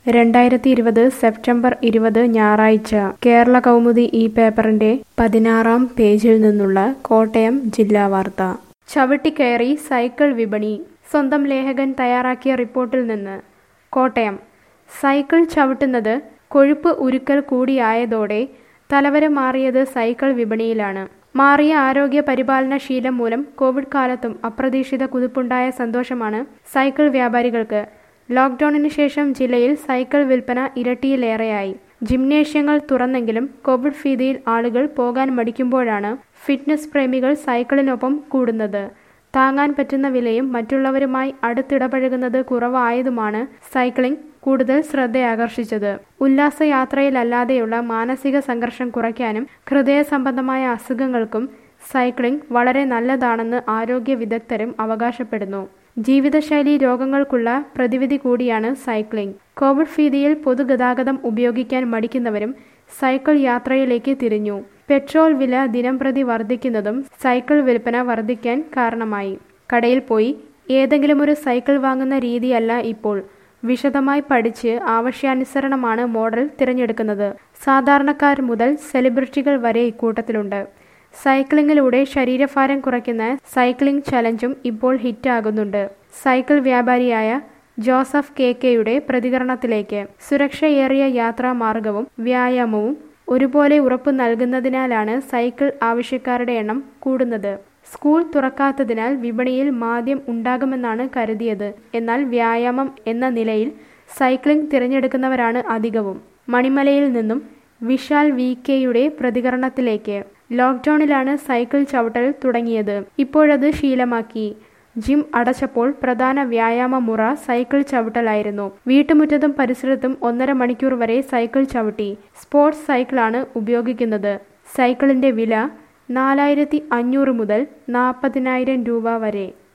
രണ്ടായിരത്തി ഇരുപത് സെപ്റ്റംബർ ഇരുപത് ഞായറാഴ്ച കേരള കൗമുദി ഈ പേപ്പറിന്റെ പതിനാറാം പേജിൽ നിന്നുള്ള കോട്ടയം ജില്ലാ വാർത്ത ചവിട്ടിക്കയറി സൈക്കിൾ വിപണി സ്വന്തം ലേഖകൻ തയ്യാറാക്കിയ റിപ്പോർട്ടിൽ നിന്ന് കോട്ടയം സൈക്കിൾ ചവിട്ടുന്നത് കൊഴുപ്പ് ഉരുക്കൽ കൂടിയായതോടെ തലവര മാറിയത് സൈക്കിൾ വിപണിയിലാണ് മാറിയ ആരോഗ്യ പരിപാലന ശീലം മൂലം കോവിഡ് കാലത്തും അപ്രതീക്ഷിത കുതിപ്പുണ്ടായ സന്തോഷമാണ് സൈക്കിൾ വ്യാപാരികൾക്ക് ലോക്ക്ഡൌണിന് ശേഷം ജില്ലയിൽ സൈക്കിൾ വിൽപ്പന ഇരട്ടിയിലേറെയായി ജിംനേഷ്യങ്ങൾ തുറന്നെങ്കിലും കോവിഡ് ഭീതിയിൽ ആളുകൾ പോകാൻ മടിക്കുമ്പോഴാണ് ഫിറ്റ്നസ് പ്രേമികൾ സൈക്കിളിനൊപ്പം കൂടുന്നത് താങ്ങാൻ പറ്റുന്ന വിലയും മറ്റുള്ളവരുമായി അടുത്തിടപഴകുന്നത് കുറവായതുമാണ് സൈക്ലിംഗ് കൂടുതൽ ശ്രദ്ധയാകർഷിച്ചത് ഉല്ലാസയാത്രയിലല്ലാതെയുള്ള മാനസിക സംഘർഷം കുറയ്ക്കാനും ഹൃദയ സംബന്ധമായ അസുഖങ്ങൾക്കും സൈക്ലിംഗ് വളരെ നല്ലതാണെന്ന് ആരോഗ്യ വിദഗ്ധരും അവകാശപ്പെടുന്നു ജീവിതശൈലി രോഗങ്ങൾക്കുള്ള പ്രതിവിധി കൂടിയാണ് സൈക്ലിംഗ് കോവിഡ് ഭീതിയിൽ പൊതുഗതാഗതം ഉപയോഗിക്കാൻ മടിക്കുന്നവരും സൈക്കിൾ യാത്രയിലേക്ക് തിരിഞ്ഞു പെട്രോൾ വില ദിനംപ്രതി വർദ്ധിക്കുന്നതും സൈക്കിൾ വിൽപ്പന വർദ്ധിക്കാൻ കാരണമായി കടയിൽ പോയി ഏതെങ്കിലും ഒരു സൈക്കിൾ വാങ്ങുന്ന രീതിയല്ല ഇപ്പോൾ വിശദമായി പഠിച്ച് ആവശ്യാനുസരണമാണ് മോഡൽ തിരഞ്ഞെടുക്കുന്നത് സാധാരണക്കാർ മുതൽ സെലിബ്രിറ്റികൾ വരെ ഇക്കൂട്ടത്തിലുണ്ട് സൈക്ലിങ്ങിലൂടെ ശരീരഭാരം കുറയ്ക്കുന്ന സൈക്ലിംഗ് ചലഞ്ചും ഇപ്പോൾ ഹിറ്റാകുന്നുണ്ട് സൈക്കിൾ വ്യാപാരിയായ ജോസഫ് കെ കെയുടെ പ്രതികരണത്തിലേക്ക് സുരക്ഷയേറിയ യാത്രാ മാർഗവും വ്യായാമവും ഒരുപോലെ ഉറപ്പു നൽകുന്നതിനാലാണ് സൈക്കിൾ ആവശ്യക്കാരുടെ എണ്ണം കൂടുന്നത് സ്കൂൾ തുറക്കാത്തതിനാൽ വിപണിയിൽ മാന്ദ്യം ഉണ്ടാകുമെന്നാണ് കരുതിയത് എന്നാൽ വ്യായാമം എന്ന നിലയിൽ സൈക്ലിംഗ് തിരഞ്ഞെടുക്കുന്നവരാണ് അധികവും മണിമലയിൽ നിന്നും വിശാൽ വി കെയുടെ പ്രതികരണത്തിലേക്ക് ലോക്ക്ഡൌണിലാണ് സൈക്കിൾ ചവിട്ടൽ തുടങ്ങിയത് ഇപ്പോഴത് ശീലമാക്കി ജിം അടച്ചപ്പോൾ പ്രധാന വ്യായാമ മുറ സൈക്കിൾ ചവിട്ടലായിരുന്നു വീട്ടുമുറ്റത്തും പരിസരത്തും ഒന്നര മണിക്കൂർ വരെ സൈക്കിൾ ചവിട്ടി സ്പോർട്സ് സൈക്കിളാണ് ഉപയോഗിക്കുന്നത് സൈക്കിളിന്റെ വില നാലായിരത്തി അഞ്ഞൂറ് മുതൽ നാൽപ്പതിനായിരം രൂപ വരെ